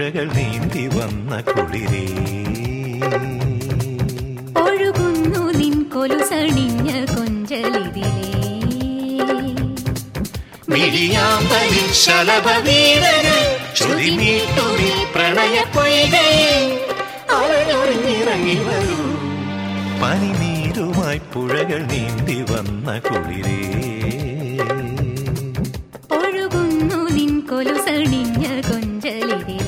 പുഴകൾ നീന്തി വന്ന കുളിരേ ഒഴുകുന്നു നിൻ കൊലുസണിഞ്ഞ കൊഞ്ചലിതിലേ മിഴിയാമ്പലിൽ ശലഭവീരകൾ ശ്രുതി നീട്ടുമി പ്രണയ പൊയ്കയിൽ അവനൊറിഞ്ഞിറങ്ങി വരൂ പനിനീരുമായി പുഴകൾ നീന്തി വന്ന കുളിരേ ഒഴുകുന്നു നിൻ കൊലുസണിഞ്ഞ കൊഞ്ചലിതിലേ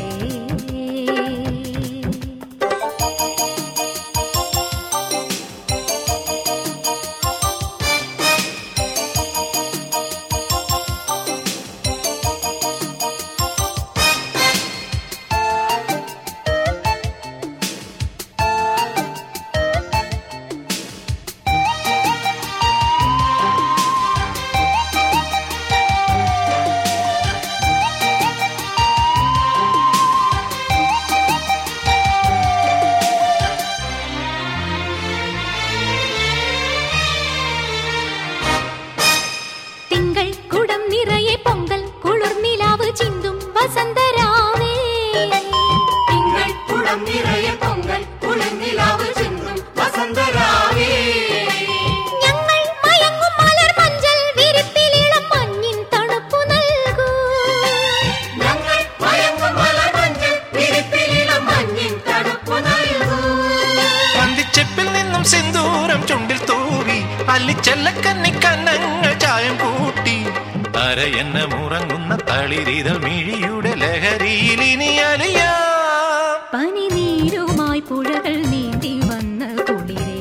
തിങ്കൾ കുടം നിറയെ പൊങ്കൽ കുളിർ നിലാവ് ചിന്തും വസന്തരാവേ തിങ്കൾ കുടം നിറയെ പൊങ്കൽ കുളിർനിലാവ് ചിന്തും വസന്തരാവേ ഞങ്ങൾ മയങ്ങും മലർ മഞ്ചൽ വിരിപ്പിലിളം മഞ്ഞിൻ തണുപ്പു നൽകൂ ഞങ്ങൾ മയങ്ങും മലമഞ്ചൽ വിരിപ്പിലിളം മഞ്ഞിൻ തടുപ്പു നൽകൂ പന്തിച്ചെപ്പിൽ നിന്നും സിന്ദൂരം ചുണ്ടിൽ തൂവി അല്ലിച്ചെല്ലക്കന്നി കന്നങ്ങൾ ചായം കൂട്ടി അരയെന്ന മുറങ്ങുന്ന തളിരിതൾ മിഴിയുടെ ലഹരിയിൽ ഇനി അലിയാം പനിനീരുമായി പുഴകൾ നീന്തി വന്ന കുളിരേ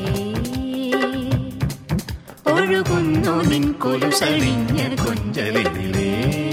ഒഴുകുന്നു നിൻ കൊലുസണിഞ്ഞ കൊഞ്ചലിതിലേ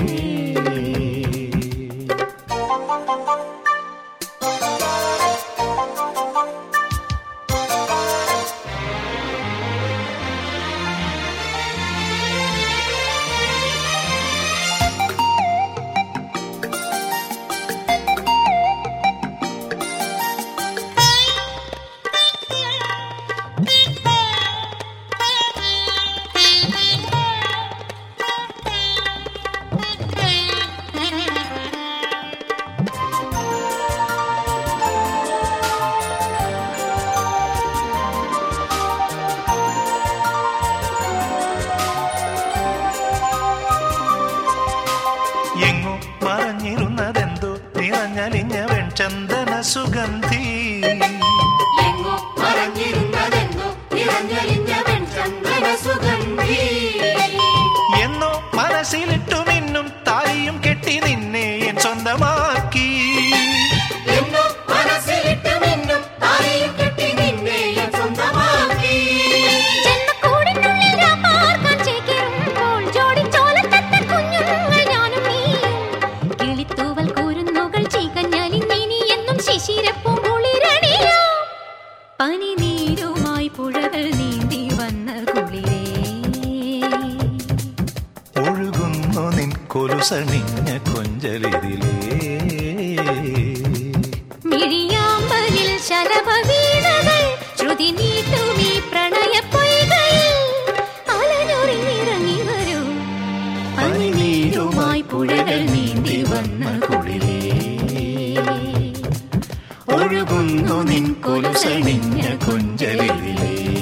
എങ്ങോ മറഞ്ഞിരുന്നതെന്തോ നിറഞ്ഞലിഞ്ഞ വെൺചന്ദന സുഗന്ധി എങ്ങോ മറഞ്ഞിരുന്നതെന്നോ നിറഞ്ഞലിഞ്ഞ വെൺചന്ദന സുഗന്ധി എന്നോ മനസ്സിലിട്ടു മിന്നും താലിയും കെട്ടി നിന്നെ എൻ സ്വന്തമാക്കി എന്നോ മനസ്സിലിട്ട് മിന്നും താലിയും കെട്ടി നിന്നെ ഞാൻ സ്വന്തമാക്കി ജന്മക്കൂടിനുള്ളിൽ രാപ്പാർക്കാൻ ചേക്കേറുമ്പോൾ ജോഡിച്ചോലത്തത്ത കുഞ്ഞുങ്ങൾ ഞാനും നീയും. കിളിത്തൂവൽ കൂരുന്നുകൾ ചീകഞ്ഞാലിന്നിനി എന്നും ശിശിരപ്പൂങ്കുളിരണിയാം. പനിനീരുമായി പുഴകൾ നീന്തി വന്ന കുളിരേ ഒഴുകുന്നു നിൻ കൊലുസണിഞ്ഞ കൊഞ്ചലിതിലേ മിഴിയാമ്പലിൽ ശലഭവീണകൾ ശ്രുതി നീട്ടുമീ പ്രണയപ്പൊയ്കയിൽ അലനൊറിഞ്ഞിറങ്ങി വരൂ പനിനീരുമായി പുഴകൾ നീന്തി വന്ന കുളിരേ ഒഴുകുന്നു നിൻ കൊലുസണിഞ്ഞ കൊഞ്ചലിലേ